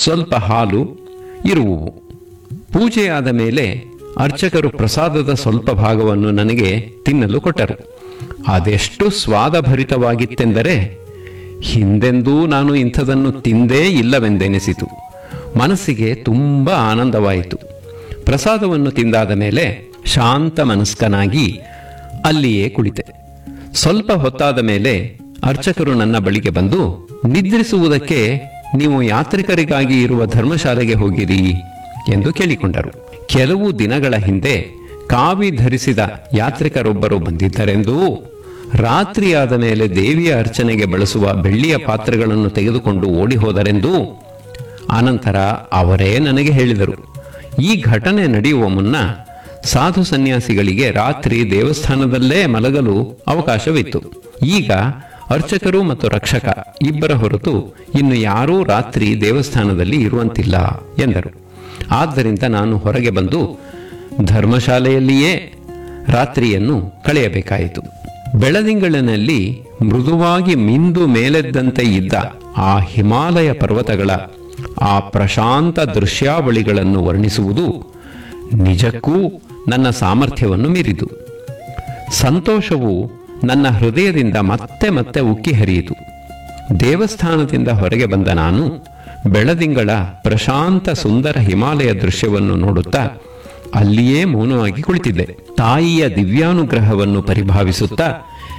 ಸ್ವಲ್ಪ ಹಾಲು ಇರುವುವು ಪೂಜೆಯಾದ ಮೇಲೆ ಅರ್ಚಕರು ಪ್ರಸಾದದ ಸ್ವಲ್ಪ ಭಾಗವನ್ನು ನನಗೆ ತಿನ್ನಲು ಕೊಟ್ಟರು ಅದೆಷ್ಟು ಸ್ವಾದಭರಿತವಾಗಿತ್ತೆಂದರೆ ಹಿಂದೆಂದೂ ನಾನು ಇಂಥದನ್ನು ತಿಂದೇ ಇಲ್ಲವೆಂದೆನಿಸಿತು ಮನಸ್ಸಿಗೆ ತುಂಬ ಆನಂದವಾಯಿತು ಪ್ರಸಾದವನ್ನು ತಿಂದಾದ ಮೇಲೆ ಶಾಂತ ಮನಸ್ಕನಾಗಿ ಅಲ್ಲಿಯೇ ಕುಳಿತೆ ಸ್ವಲ್ಪ ಹೊತ್ತಾದ ಮೇಲೆ ಅರ್ಚಕರು ನನ್ನ ಬಳಿಗೆ ಬಂದು ನಿದ್ರಿಸುವುದಕ್ಕೆ ನೀವು ಯಾತ್ರಿಕರಿಗಾಗಿ ಇರುವ ಧರ್ಮಶಾಲೆಗೆ ಹೋಗಿರಿ ಎಂದು ಕೇಳಿಕೊಂಡರು ಕೆಲವು ದಿನಗಳ ಹಿಂದೆ ಕಾವಿ ಧರಿಸಿದ ಯಾತ್ರಿಕರೊಬ್ಬರು ಬಂದಿದ್ದರೆಂದೂ ರಾತ್ರಿಯಾದ ಮೇಲೆ ದೇವಿಯ ಅರ್ಚನೆಗೆ ಬಳಸುವ ಬೆಳ್ಳಿಯ ಪಾತ್ರೆಗಳನ್ನು ತೆಗೆದುಕೊಂಡು ಓಡಿ ಹೋದರೆಂದೂ ಅನಂತರ ಅವರೇ ನನಗೆ ಹೇಳಿದರು ಈ ಘಟನೆ ನಡೆಯುವ ಮುನ್ನ ಸಾಧು ಸನ್ಯಾಸಿಗಳಿಗೆ ರಾತ್ರಿ ದೇವಸ್ಥಾನದಲ್ಲೇ ಮಲಗಲು ಅವಕಾಶವಿತ್ತು ಈಗ ಅರ್ಚಕರು ಮತ್ತು ರಕ್ಷಕ ಇಬ್ಬರ ಹೊರತು ಇನ್ನು ಯಾರೂ ರಾತ್ರಿ ದೇವಸ್ಥಾನದಲ್ಲಿ ಇರುವಂತಿಲ್ಲ ಎಂದರು ಆದ್ದರಿಂದ ನಾನು ಹೊರಗೆ ಬಂದು ಧರ್ಮಶಾಲೆಯಲ್ಲಿಯೇ ರಾತ್ರಿಯನ್ನು ಕಳೆಯಬೇಕಾಯಿತು ಬೆಳದಿಂಗಳಿನಲ್ಲಿ ಮೃದುವಾಗಿ ಮಿಂದು ಮೇಲೆದ್ದಂತೆ ಇದ್ದ ಆ ಹಿಮಾಲಯ ಪರ್ವತಗಳ ಆ ಪ್ರಶಾಂತ ದೃಶ್ಯಾವಳಿಗಳನ್ನು ವರ್ಣಿಸುವುದು ನಿಜಕ್ಕೂ ನನ್ನ ಸಾಮರ್ಥ್ಯವನ್ನು ಮೀರಿತು ಸಂತೋಷವು ನನ್ನ ಹೃದಯದಿಂದ ಮತ್ತೆ ಮತ್ತೆ ಉಕ್ಕಿ ಹರಿಯಿತು ದೇವಸ್ಥಾನದಿಂದ ಹೊರಗೆ ಬಂದ ನಾನು ಬೆಳದಿಂಗಳ ಪ್ರಶಾಂತ ಸುಂದರ ಹಿಮಾಲಯ ದೃಶ್ಯವನ್ನು ನೋಡುತ್ತಾ ಅಲ್ಲಿಯೇ ಮೌನವಾಗಿ ಕುಳಿತಿದ್ದೆ ತಾಯಿಯ ದಿವ್ಯಾನುಗ್ರಹವನ್ನು ಪರಿಭಾವಿಸುತ್ತಾ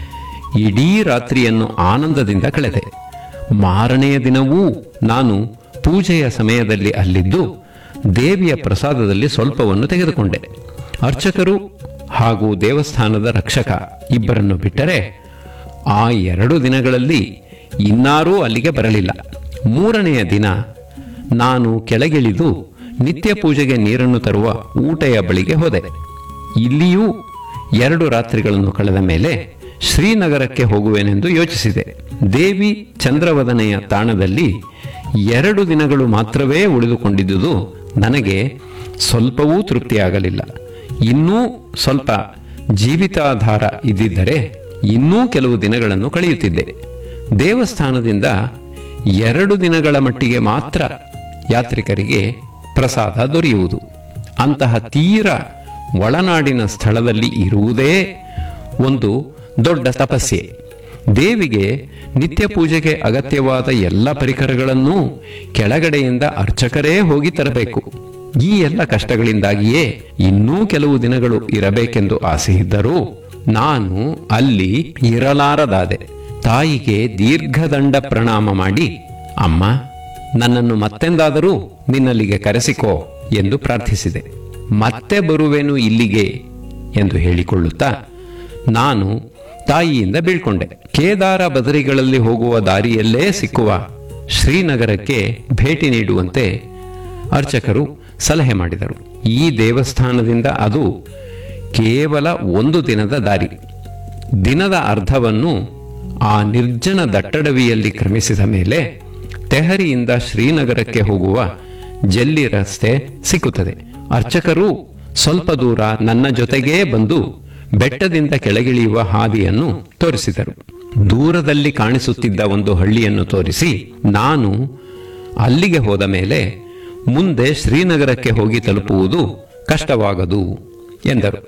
ಇಡೀ ರಾತ್ರಿಯನ್ನು ಆನಂದದಿಂದ ಕಳೆದೆ ಮಾರನೆಯ ದಿನವೂ ನಾನು ಪೂಜೆಯ ಸಮಯದಲ್ಲಿ ಅಲ್ಲಿದ್ದು ದೇವಿಯ ಪ್ರಸಾದದಲ್ಲಿ ಸ್ವಲ್ಪವನ್ನು ತೆಗೆದುಕೊಂಡೆ ಅರ್ಚಕರು ಹಾಗೂ ದೇವಸ್ಥಾನದ ರಕ್ಷಕ ಇಬ್ಬರನ್ನು ಬಿಟ್ಟರೆ ಆ ಎರಡು ದಿನಗಳಲ್ಲಿ ಇನ್ನಾರೂ ಅಲ್ಲಿಗೆ ಬರಲಿಲ್ಲ ಮೂರನೆಯ ದಿನ ನಾನು ಕೆಳಗಿಳಿದು ನಿತ್ಯ ಪೂಜೆಗೆ ನೀರನ್ನು ತರುವ ಊಟೆಯ ಬಳಿಗೆ ಹೋದೆ ಇಲ್ಲಿಯೂ ಎರಡು ರಾತ್ರಿಗಳನ್ನು ಕಳೆದ ಮೇಲೆ ಶ್ರೀನಗರಕ್ಕೆ ಹೋಗುವೆನೆಂದು ಯೋಚಿಸಿದೆ ದೇವಿ ಚಂದ್ರವದನೆಯ ತಾಣದಲ್ಲಿ ಎರಡು ದಿನಗಳು ಮಾತ್ರವೇ ಉಳಿದುಕೊಂಡಿದ್ದುದು ನನಗೆ ಸ್ವಲ್ಪವೂ ತೃಪ್ತಿಯಾಗಲಿಲ್ಲ ಇನ್ನೂ ಸ್ವಲ್ಪ ಜೀವಿತಾಧಾರ ಇದ್ದಿದ್ದರೆ ಇನ್ನೂ ಕೆಲವು ದಿನಗಳನ್ನು ಕಳೆಯುತ್ತಿದ್ದೆ ದೇವಸ್ಥಾನದಿಂದ ಎರಡು ದಿನಗಳ ಮಟ್ಟಿಗೆ ಮಾತ್ರ ಯಾತ್ರಿಕರಿಗೆ ಪ್ರಸಾದ ದೊರೆಯುವುದು ಅಂತಹ ತೀರ ಒಳನಾಡಿನ ಸ್ಥಳದಲ್ಲಿ ಇರುವುದೇ ಒಂದು ದೊಡ್ಡ ತಪಸ್ಯೆ ದೇವಿಗೆ ನಿತ್ಯ ಪೂಜೆಗೆ ಅಗತ್ಯವಾದ ಎಲ್ಲ ಪರಿಕರಗಳನ್ನೂ ಕೆಳಗಡೆಯಿಂದ ಅರ್ಚಕರೇ ಹೋಗಿ ತರಬೇಕು ಈ ಎಲ್ಲ ಕಷ್ಟಗಳಿಂದಾಗಿಯೇ ಇನ್ನೂ ಕೆಲವು ದಿನಗಳು ಇರಬೇಕೆಂದು ಆಸೆಯಿದ್ದರೂ ನಾನು ಅಲ್ಲಿ ಇರಲಾರದಾದೆ ತಾಯಿಗೆ ದೀರ್ಘದಂಡ ಪ್ರಣಾಮ ಮಾಡಿ ಅಮ್ಮ ನನ್ನನ್ನು ಮತ್ತೆಂದಾದರೂ ನಿನ್ನಲ್ಲಿಗೆ ಕರೆಸಿಕೋ ಎಂದು ಪ್ರಾರ್ಥಿಸಿದೆ ಮತ್ತೆ ಬರುವೆನು ಇಲ್ಲಿಗೆ ಎಂದು ಹೇಳಿಕೊಳ್ಳುತ್ತಾ ನಾನು ತಾಯಿಯಿಂದ ಬೀಳ್ಕೊಂಡೆ ಕೇದಾರ ಬದರಿಗಳಲ್ಲಿ ಹೋಗುವ ದಾರಿಯಲ್ಲೇ ಸಿಕ್ಕುವ ಶ್ರೀನಗರಕ್ಕೆ ಭೇಟಿ ನೀಡುವಂತೆ ಅರ್ಚಕರು ಸಲಹೆ ಮಾಡಿದರು ಈ ದೇವಸ್ಥಾನದಿಂದ ಅದು ಕೇವಲ ಒಂದು ದಿನದ ದಾರಿ ದಿನದ ಅರ್ಧವನ್ನು ಆ ನಿರ್ಜನ ದಟ್ಟಡವಿಯಲ್ಲಿ ಕ್ರಮಿಸಿದ ಮೇಲೆ ತೆಹರಿಯಿಂದ ಶ್ರೀನಗರಕ್ಕೆ ಹೋಗುವ ಜಲ್ಲಿ ರಸ್ತೆ ಸಿಕ್ಕುತ್ತದೆ ಅರ್ಚಕರು ಸ್ವಲ್ಪ ದೂರ ನನ್ನ ಜೊತೆಗೇ ಬಂದು ಬೆಟ್ಟದಿಂದ ಕೆಳಗಿಳಿಯುವ ಹಾದಿಯನ್ನು ತೋರಿಸಿದರು ದೂರದಲ್ಲಿ ಕಾಣಿಸುತ್ತಿದ್ದ ಒಂದು ಹಳ್ಳಿಯನ್ನು ತೋರಿಸಿ ನಾನು ಅಲ್ಲಿಗೆ ಹೋದ ಮೇಲೆ ಮುಂದೆ ಶ್ರೀನಗರಕ್ಕೆ ಹೋಗಿ ತಲುಪುವುದು ಕಷ್ಟವಾಗದು ಎಂದರು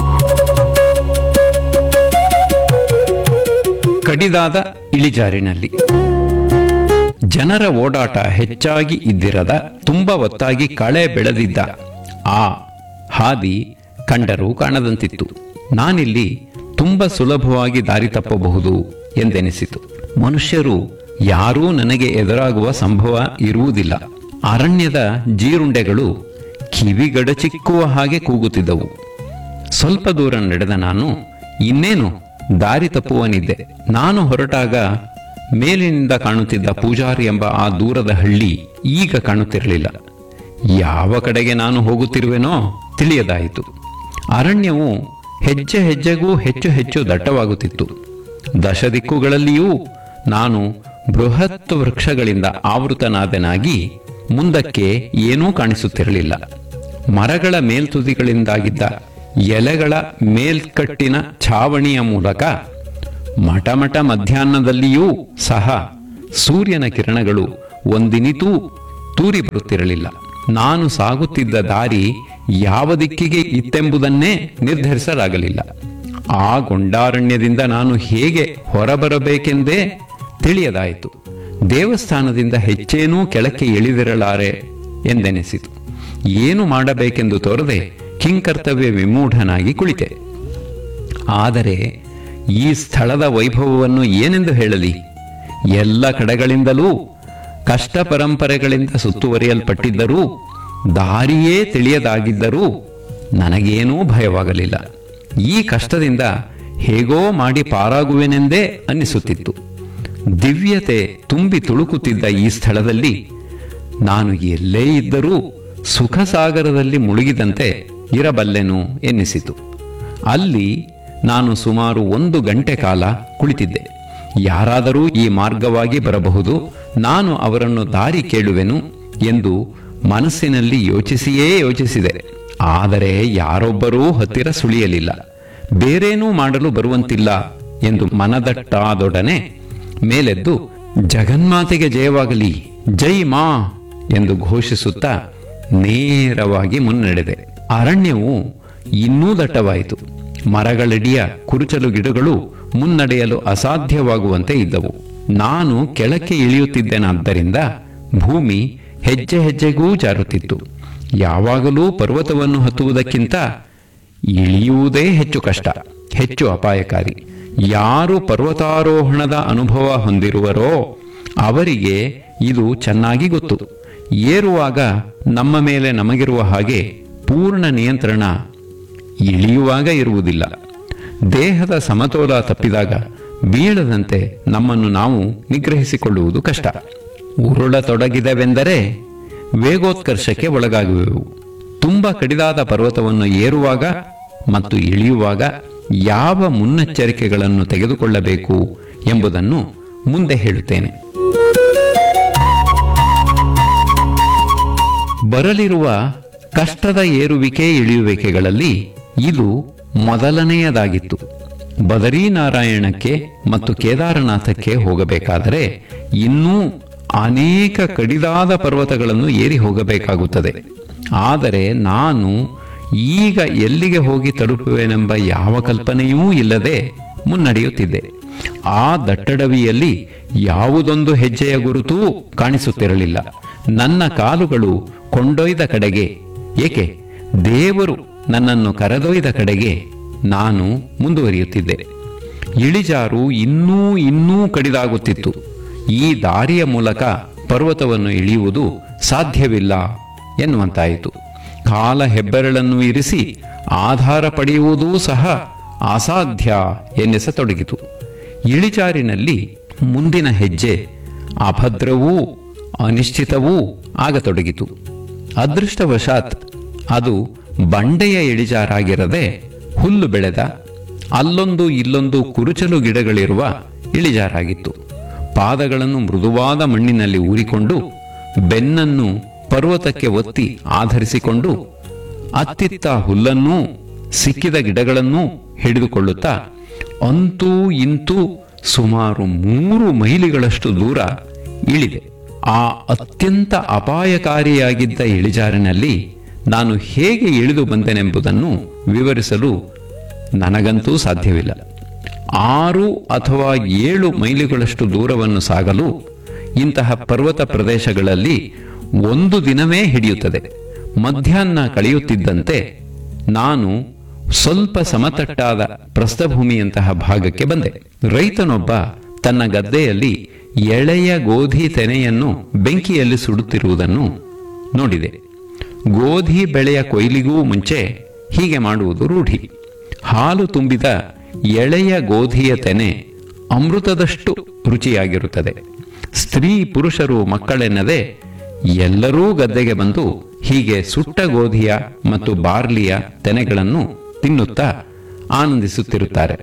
ಕಡಿದಾದ ಇಳಿಜಾರಿನಲ್ಲಿ ಜನರ ಓಡಾಟ ಹೆಚ್ಚಾಗಿ ಇದ್ದಿರದ ತುಂಬ ಒತ್ತಾಗಿ ಕಳೆ ಬೆಳೆದಿದ್ದ ಆ ಹಾದಿ ಕಂಡರೂ ಕಾಣದಂತಿತ್ತು ನಾನಿಲ್ಲಿ ತುಂಬ ಸುಲಭವಾಗಿ ದಾರಿ ತಪ್ಪಬಹುದು ಎಂದೆನಿಸಿತು ಮನುಷ್ಯರು ಯಾರೂ ನನಗೆ ಎದುರಾಗುವ ಸಂಭವ ಇರುವುದಿಲ್ಲ ಅರಣ್ಯದ ಜೀರುಂಡೆಗಳು ಕಿವಿಗಡಚಿಕ್ಕುವ ಹಾಗೆ ಕೂಗುತ್ತಿದ್ದವು ಸ್ವಲ್ಪ ದೂರ ನಡೆದ ನಾನು ಇನ್ನೇನು ದಾರಿ ತಪ್ಪುವನಿದ್ದೆ ನಾನು ಹೊರಟಾಗ ಮೇಲಿನಿಂದ ಕಾಣುತ್ತಿದ್ದ ಪೂಜಾರಿ ಎಂಬ ಆ ದೂರದ ಹಳ್ಳಿ ಈಗ ಕಾಣುತ್ತಿರಲಿಲ್ಲ ಯಾವ ಕಡೆಗೆ ನಾನು ಹೋಗುತ್ತಿರುವೆನೋ ತಿಳಿಯದಾಯಿತು ಅರಣ್ಯವು ಹೆಜ್ಜೆ ಹೆಜ್ಜೆಗೂ ಹೆಚ್ಚು ಹೆಚ್ಚು ದಟ್ಟವಾಗುತ್ತಿತ್ತು ದಶ ದಿಕ್ಕುಗಳಲ್ಲಿಯೂ ನಾನು ಬೃಹತ್ ವೃಕ್ಷಗಳಿಂದ ಆವೃತನಾದನಾಗಿ ಮುಂದಕ್ಕೆ ಏನೂ ಕಾಣಿಸುತ್ತಿರಲಿಲ್ಲ ಮರಗಳ ಮೇಲ್ತುದಿಗಳಿಂದಾಗಿದ್ದ ಎಲೆಗಳ ಮೇಲ್ಕಟ್ಟಿನ ಛಾವಣಿಯ ಮೂಲಕ ಮಟಮಟ ಮಧ್ಯಾಹ್ನದಲ್ಲಿಯೂ ಸಹ ಸೂರ್ಯನ ಕಿರಣಗಳು ಒಂದಿನಿತೂ ತೂರಿ ಬರುತ್ತಿರಲಿಲ್ಲ ನಾನು ಸಾಗುತ್ತಿದ್ದ ದಾರಿ ಯಾವ ದಿಕ್ಕಿಗೆ ಇತ್ತೆಂಬುದನ್ನೇ ನಿರ್ಧರಿಸಲಾಗಲಿಲ್ಲ ಆ ಗೊಂಡಾರಣ್ಯದಿಂದ ನಾನು ಹೇಗೆ ಹೊರಬರಬೇಕೆಂದೇ ತಿಳಿಯದಾಯಿತು ದೇವಸ್ಥಾನದಿಂದ ಹೆಚ್ಚೇನೂ ಕೆಳಕ್ಕೆ ಇಳಿದಿರಲಾರೆ ಎಂದೆನಿಸಿತು ಏನು ಮಾಡಬೇಕೆಂದು ತೋರದೆ ಕಿಂಕರ್ತವ್ಯ ವಿಮೂಢನಾಗಿ ಕುಳಿತೆ ಆದರೆ ಈ ಸ್ಥಳದ ವೈಭವವನ್ನು ಏನೆಂದು ಹೇಳಲಿ ಎಲ್ಲ ಕಡೆಗಳಿಂದಲೂ ಕಷ್ಟ ಪರಂಪರೆಗಳಿಂದ ಸುತ್ತುವರಿಯಲ್ಪಟ್ಟಿದ್ದರೂ ದಾರಿಯೇ ತಿಳಿಯದಾಗಿದ್ದರೂ ನನಗೇನೂ ಭಯವಾಗಲಿಲ್ಲ ಈ ಕಷ್ಟದಿಂದ ಹೇಗೋ ಮಾಡಿ ಪಾರಾಗುವೆನೆಂದೇ ಅನ್ನಿಸುತ್ತಿತ್ತು ದಿವ್ಯತೆ ತುಂಬಿ ತುಳುಕುತ್ತಿದ್ದ ಈ ಸ್ಥಳದಲ್ಲಿ ನಾನು ಎಲ್ಲೇ ಇದ್ದರೂ ಸುಖ ಸಾಗರದಲ್ಲಿ ಮುಳುಗಿದಂತೆ ಇರಬಲ್ಲೆನು ಎನ್ನಿಸಿತು ಅಲ್ಲಿ ನಾನು ಸುಮಾರು ಒಂದು ಗಂಟೆ ಕಾಲ ಕುಳಿತಿದ್ದೆ ಯಾರಾದರೂ ಈ ಮಾರ್ಗವಾಗಿ ಬರಬಹುದು ನಾನು ಅವರನ್ನು ದಾರಿ ಕೇಳುವೆನು ಎಂದು ಮನಸ್ಸಿನಲ್ಲಿ ಯೋಚಿಸಿಯೇ ಯೋಚಿಸಿದೆ ಆದರೆ ಯಾರೊಬ್ಬರೂ ಹತ್ತಿರ ಸುಳಿಯಲಿಲ್ಲ ಬೇರೇನೂ ಮಾಡಲು ಬರುವಂತಿಲ್ಲ ಎಂದು ಮನದಟ್ಟಾದೊಡನೆ ಮೇಲೆದ್ದು ಜಗನ್ಮಾತೆಗೆ ಜಯವಾಗಲಿ ಜೈ ಮಾ ಎಂದು ಘೋಷಿಸುತ್ತಾ ನೇರವಾಗಿ ಮುನ್ನಡೆದೆ ಅರಣ್ಯವು ಇನ್ನೂ ದಟ್ಟವಾಯಿತು ಮರಗಳಡಿಯ ಕುರುಚಲು ಗಿಡಗಳು ಮುನ್ನಡೆಯಲು ಅಸಾಧ್ಯವಾಗುವಂತೆ ಇದ್ದವು ನಾನು ಕೆಳಕ್ಕೆ ಇಳಿಯುತ್ತಿದ್ದೆನಾದ್ದರಿಂದ ಭೂಮಿ ಹೆಜ್ಜೆ ಹೆಜ್ಜೆಗೂ ಜಾರುತ್ತಿತ್ತು ಯಾವಾಗಲೂ ಪರ್ವತವನ್ನು ಹತ್ತುವುದಕ್ಕಿಂತ ಇಳಿಯುವುದೇ ಹೆಚ್ಚು ಕಷ್ಟ ಹೆಚ್ಚು ಅಪಾಯಕಾರಿ ಯಾರು ಪರ್ವತಾರೋಹಣದ ಅನುಭವ ಹೊಂದಿರುವರೋ ಅವರಿಗೆ ಇದು ಚೆನ್ನಾಗಿ ಗೊತ್ತು ಏರುವಾಗ ನಮ್ಮ ಮೇಲೆ ನಮಗಿರುವ ಹಾಗೆ ಪೂರ್ಣ ನಿಯಂತ್ರಣ ಇಳಿಯುವಾಗ ಇರುವುದಿಲ್ಲ ದೇಹದ ಸಮತೋಲ ತಪ್ಪಿದಾಗ ಬೀಳದಂತೆ ನಮ್ಮನ್ನು ನಾವು ನಿಗ್ರಹಿಸಿಕೊಳ್ಳುವುದು ಕಷ್ಟ ಉರುಳತೊಡಗಿದವೆಂದರೆ ವೇಗೋತ್ಕರ್ಷಕ್ಕೆ ಒಳಗಾಗುವೆವು ತುಂಬ ಕಡಿದಾದ ಪರ್ವತವನ್ನು ಏರುವಾಗ ಮತ್ತು ಇಳಿಯುವಾಗ ಯಾವ ಮುನ್ನೆಚ್ಚರಿಕೆಗಳನ್ನು ತೆಗೆದುಕೊಳ್ಳಬೇಕು ಎಂಬುದನ್ನು ಮುಂದೆ ಹೇಳುತ್ತೇನೆ ಬರಲಿರುವ ಕಷ್ಟದ ಏರುವಿಕೆ ಇಳಿಯುವಿಕೆಗಳಲ್ಲಿ ಇದು ಮೊದಲನೆಯದಾಗಿತ್ತು ಬದರೀನಾರಾಯಣಕ್ಕೆ ಮತ್ತು ಕೇದಾರನಾಥಕ್ಕೆ ಹೋಗಬೇಕಾದರೆ ಇನ್ನೂ ಅನೇಕ ಕಡಿದಾದ ಪರ್ವತಗಳನ್ನು ಏರಿ ಹೋಗಬೇಕಾಗುತ್ತದೆ ಆದರೆ ನಾನು ಈಗ ಎಲ್ಲಿಗೆ ಹೋಗಿ ತಲುಪುವೆನೆಂಬ ಯಾವ ಕಲ್ಪನೆಯೂ ಇಲ್ಲದೆ ಮುನ್ನಡೆಯುತ್ತಿದ್ದೆ ಆ ದಟ್ಟಡವಿಯಲ್ಲಿ ಯಾವುದೊಂದು ಹೆಜ್ಜೆಯ ಗುರುತೂ ಕಾಣಿಸುತ್ತಿರಲಿಲ್ಲ ನನ್ನ ಕಾಲುಗಳು ಕೊಂಡೊಯ್ದ ಕಡೆಗೆ ಏಕೆ ದೇವರು ನನ್ನನ್ನು ಕರೆದೊಯ್ದ ಕಡೆಗೆ ನಾನು ಮುಂದುವರಿಯುತ್ತಿದ್ದೆ ಇಳಿಜಾರು ಇನ್ನೂ ಇನ್ನೂ ಕಡಿದಾಗುತ್ತಿತ್ತು ಈ ದಾರಿಯ ಮೂಲಕ ಪರ್ವತವನ್ನು ಇಳಿಯುವುದು ಸಾಧ್ಯವಿಲ್ಲ ಎನ್ನುವಂತಾಯಿತು ಕಾಲ ಹೆಬ್ಬೆರಳನ್ನು ಇರಿಸಿ ಆಧಾರ ಪಡೆಯುವುದೂ ಸಹ ಅಸಾಧ್ಯ ಎನ್ನಿಸತೊಡಗಿತು ಇಳಿಜಾರಿನಲ್ಲಿ ಮುಂದಿನ ಹೆಜ್ಜೆ ಅಭದ್ರವೂ ಅನಿಶ್ಚಿತವೂ ಆಗತೊಡಗಿತು ಅದೃಷ್ಟವಶಾತ್ ಅದು ಬಂಡೆಯ ಇಳಿಜಾರಾಗಿರದೆ ಹುಲ್ಲು ಬೆಳೆದ ಅಲ್ಲೊಂದು ಇಲ್ಲೊಂದು ಕುರುಚಲು ಗಿಡಗಳಿರುವ ಇಳಿಜಾರಾಗಿತ್ತು ಪಾದಗಳನ್ನು ಮೃದುವಾದ ಮಣ್ಣಿನಲ್ಲಿ ಊರಿಕೊಂಡು ಬೆನ್ನನ್ನು ಪರ್ವತಕ್ಕೆ ಒತ್ತಿ ಆಧರಿಸಿಕೊಂಡು ಅತ್ತಿತ್ತ ಹುಲ್ಲನ್ನೂ ಸಿಕ್ಕಿದ ಗಿಡಗಳನ್ನೂ ಹಿಡಿದುಕೊಳ್ಳುತ್ತಾ ಅಂತೂ ಇಂತೂ ಸುಮಾರು ಮೂರು ಮೈಲಿಗಳಷ್ಟು ದೂರ ಇಳಿದೆ ಆ ಅತ್ಯಂತ ಅಪಾಯಕಾರಿಯಾಗಿದ್ದ ಇಳಿಜಾರಿನಲ್ಲಿ ನಾನು ಹೇಗೆ ಇಳಿದು ಬಂದೆನೆಂಬುದನ್ನು ವಿವರಿಸಲು ನನಗಂತೂ ಸಾಧ್ಯವಿಲ್ಲ ಆರು ಅಥವಾ ಏಳು ಮೈಲಿಗಳಷ್ಟು ದೂರವನ್ನು ಸಾಗಲು ಇಂತಹ ಪರ್ವತ ಪ್ರದೇಶಗಳಲ್ಲಿ ಒಂದು ದಿನವೇ ಹಿಡಿಯುತ್ತದೆ ಮಧ್ಯಾಹ್ನ ಕಳೆಯುತ್ತಿದ್ದಂತೆ ನಾನು ಸ್ವಲ್ಪ ಸಮತಟ್ಟಾದ ಪ್ರಸ್ಥಭೂಮಿಯಂತಹ ಭಾಗಕ್ಕೆ ಬಂದೆ ರೈತನೊಬ್ಬ ತನ್ನ ಗದ್ದೆಯಲ್ಲಿ ಎಳೆಯ ಗೋಧಿ ತೆನೆಯನ್ನು ಬೆಂಕಿಯಲ್ಲಿ ಸುಡುತ್ತಿರುವುದನ್ನು ನೋಡಿದೆ ಗೋಧಿ ಬೆಳೆಯ ಕೊಯ್ಲಿಗೂ ಮುಂಚೆ ಹೀಗೆ ಮಾಡುವುದು ರೂಢಿ ಹಾಲು ತುಂಬಿದ ಎಳೆಯ ಗೋಧಿಯ ತೆನೆ ಅಮೃತದಷ್ಟು ರುಚಿಯಾಗಿರುತ್ತದೆ ಸ್ತ್ರೀ ಪುರುಷರು ಮಕ್ಕಳೆನ್ನದೆ ಎಲ್ಲರೂ ಗದ್ದೆಗೆ ಬಂದು ಹೀಗೆ ಸುಟ್ಟ ಗೋಧಿಯ ಮತ್ತು ಬಾರ್ಲಿಯ ತೆನೆಗಳನ್ನು ತಿನ್ನುತ್ತಾ ಆನಂದಿಸುತ್ತಿರುತ್ತಾರೆ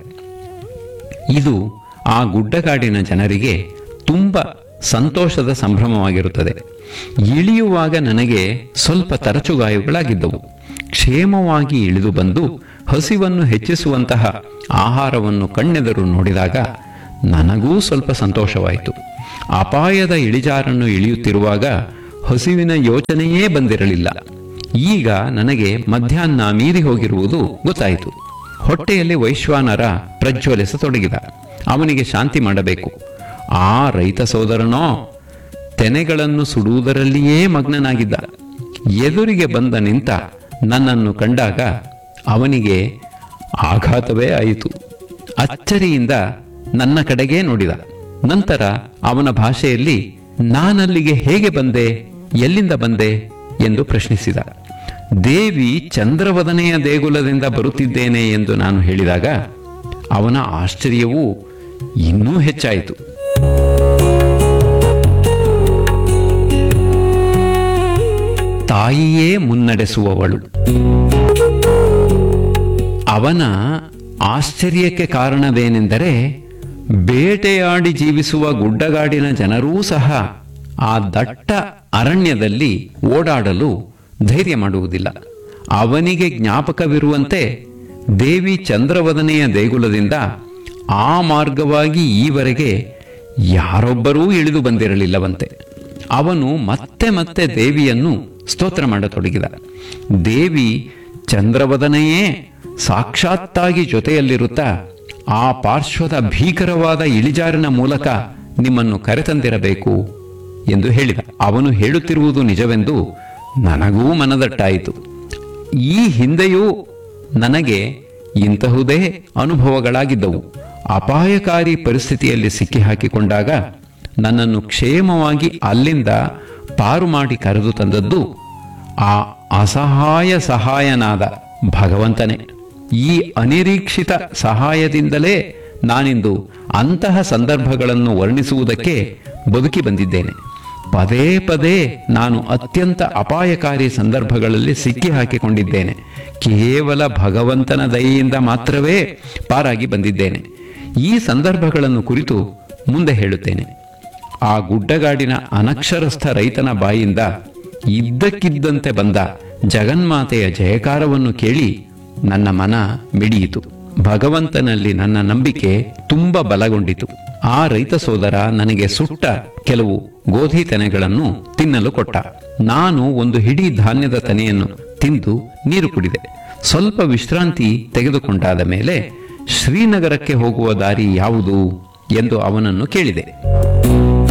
ಇದು ಆ ಗುಡ್ಡಗಾಡಿನ ಜನರಿಗೆ ತುಂಬ ಸಂತೋಷದ ಸಂಭ್ರಮವಾಗಿರುತ್ತದೆ ಇಳಿಯುವಾಗ ನನಗೆ ಸ್ವಲ್ಪ ತರಚುಗಾಯುಗಳಾಗಿದ್ದವು ಕ್ಷೇಮವಾಗಿ ಇಳಿದು ಬಂದು ಹಸಿವನ್ನು ಹೆಚ್ಚಿಸುವಂತಹ ಆಹಾರವನ್ನು ಕಣ್ಣೆದರು ನೋಡಿದಾಗ ನನಗೂ ಸ್ವಲ್ಪ ಸಂತೋಷವಾಯಿತು ಅಪಾಯದ ಇಳಿಜಾರನ್ನು ಇಳಿಯುತ್ತಿರುವಾಗ ಹಸಿವಿನ ಯೋಚನೆಯೇ ಬಂದಿರಲಿಲ್ಲ ಈಗ ನನಗೆ ಮಧ್ಯಾಹ್ನ ಮೀರಿ ಹೋಗಿರುವುದು ಗೊತ್ತಾಯಿತು ಹೊಟ್ಟೆಯಲ್ಲಿ ವೈಶ್ವಾನರ ಪ್ರಜ್ವಲಿಸತೊಡಗಿದ ಅವನಿಗೆ ಶಾಂತಿ ಮಾಡಬೇಕು ಆ ರೈತ ಸೋದರನೋ ತೆನೆಗಳನ್ನು ಸುಡುವುದರಲ್ಲಿಯೇ ಮಗ್ನನಾಗಿದ್ದ ಎದುರಿಗೆ ಬಂದ ನಿಂತ ನನ್ನನ್ನು ಕಂಡಾಗ ಅವನಿಗೆ ಆಘಾತವೇ ಆಯಿತು ಅಚ್ಚರಿಯಿಂದ ನನ್ನ ಕಡೆಗೇ ನೋಡಿದ ನಂತರ ಅವನ ಭಾಷೆಯಲ್ಲಿ ನಾನಲ್ಲಿಗೆ ಹೇಗೆ ಬಂದೆ ಎಲ್ಲಿಂದ ಬಂದೆ ಎಂದು ಪ್ರಶ್ನಿಸಿದ ದೇವಿ ಚಂದ್ರವದನೆಯ ದೇಗುಲದಿಂದ ಬರುತ್ತಿದ್ದೇನೆ ಎಂದು ನಾನು ಹೇಳಿದಾಗ ಅವನ ಆಶ್ಚರ್ಯವೂ ಇನ್ನೂ ಹೆಚ್ಚಾಯಿತು ತಾಯಿಯೇ ಮುನ್ನಡೆಸುವವಳು ಅವನ ಆಶ್ಚರ್ಯಕ್ಕೆ ಕಾರಣವೇನೆಂದರೆ ಬೇಟೆಯಾಡಿ ಜೀವಿಸುವ ಗುಡ್ಡಗಾಡಿನ ಜನರೂ ಸಹ ಆ ದಟ್ಟ ಅರಣ್ಯದಲ್ಲಿ ಓಡಾಡಲು ಧೈರ್ಯ ಮಾಡುವುದಿಲ್ಲ ಅವನಿಗೆ ಜ್ಞಾಪಕವಿರುವಂತೆ ದೇವಿ ಚಂದ್ರವದನೆಯ ದೇಗುಲದಿಂದ ಆ ಮಾರ್ಗವಾಗಿ ಈವರೆಗೆ ಯಾರೊಬ್ಬರೂ ಇಳಿದು ಬಂದಿರಲಿಲ್ಲವಂತೆ ಅವನು ಮತ್ತೆ ಮತ್ತೆ ದೇವಿಯನ್ನು ಸ್ತೋತ್ರ ಮಾಡತೊಡಗಿದ ದೇವಿ ಚಂದ್ರವದನೆಯೇ ಸಾಕ್ಷಾತ್ತಾಗಿ ಜೊತೆಯಲ್ಲಿರುತ್ತಾ ಆ ಪಾರ್ಶ್ವದ ಭೀಕರವಾದ ಇಳಿಜಾರಿನ ಮೂಲಕ ನಿಮ್ಮನ್ನು ಕರೆತಂದಿರಬೇಕು ಎಂದು ಹೇಳಿದ ಅವನು ಹೇಳುತ್ತಿರುವುದು ನಿಜವೆಂದು ನನಗೂ ಮನದಟ್ಟಾಯಿತು ಈ ಹಿಂದೆಯೂ ನನಗೆ ಇಂತಹುದೇ ಅನುಭವಗಳಾಗಿದ್ದವು ಅಪಾಯಕಾರಿ ಪರಿಸ್ಥಿತಿಯಲ್ಲಿ ಸಿಕ್ಕಿಹಾಕಿಕೊಂಡಾಗ ನನ್ನನ್ನು ಕ್ಷೇಮವಾಗಿ ಅಲ್ಲಿಂದ ಪಾರು ಮಾಡಿ ಕರೆದು ತಂದದ್ದು ಆ ಅಸಹಾಯ ಸಹಾಯನಾದ ಭಗವಂತನೇ ಈ ಅನಿರೀಕ್ಷಿತ ಸಹಾಯದಿಂದಲೇ ನಾನಿಂದು ಅಂತಹ ಸಂದರ್ಭಗಳನ್ನು ವರ್ಣಿಸುವುದಕ್ಕೆ ಬದುಕಿ ಬಂದಿದ್ದೇನೆ ಪದೇ ಪದೇ ನಾನು ಅತ್ಯಂತ ಅಪಾಯಕಾರಿ ಸಂದರ್ಭಗಳಲ್ಲಿ ಸಿಕ್ಕಿ ಹಾಕಿಕೊಂಡಿದ್ದೇನೆ ಕೇವಲ ಭಗವಂತನ ದಯೆಯಿಂದ ಮಾತ್ರವೇ ಪಾರಾಗಿ ಬಂದಿದ್ದೇನೆ ಈ ಸಂದರ್ಭಗಳನ್ನು ಕುರಿತು ಮುಂದೆ ಹೇಳುತ್ತೇನೆ ಆ ಗುಡ್ಡಗಾಡಿನ ಅನಕ್ಷರಸ್ಥ ರೈತನ ಬಾಯಿಂದ ಇದ್ದಕ್ಕಿದ್ದಂತೆ ಬಂದ ಜಗನ್ಮಾತೆಯ ಜಯಕಾರವನ್ನು ಕೇಳಿ ನನ್ನ ಮನ ಮಿಡಿಯಿತು ಭಗವಂತನಲ್ಲಿ ನನ್ನ ನಂಬಿಕೆ ತುಂಬ ಬಲಗೊಂಡಿತು ಆ ರೈತ ಸೋದರ ನನಗೆ ಸುಟ್ಟ ಕೆಲವು ಗೋಧಿ ತೆನೆಗಳನ್ನು ತಿನ್ನಲು ಕೊಟ್ಟ ನಾನು ಒಂದು ಹಿಡಿ ಧಾನ್ಯದ ತೆನೆಯನ್ನು ತಿಂದು ನೀರು ಕುಡಿದೆ ಸ್ವಲ್ಪ ವಿಶ್ರಾಂತಿ ತೆಗೆದುಕೊಂಡಾದ ಮೇಲೆ ಶ್ರೀನಗರಕ್ಕೆ ಹೋಗುವ ದಾರಿ ಯಾವುದು ಎಂದು ಅವನನ್ನು ಕೇಳಿದೆ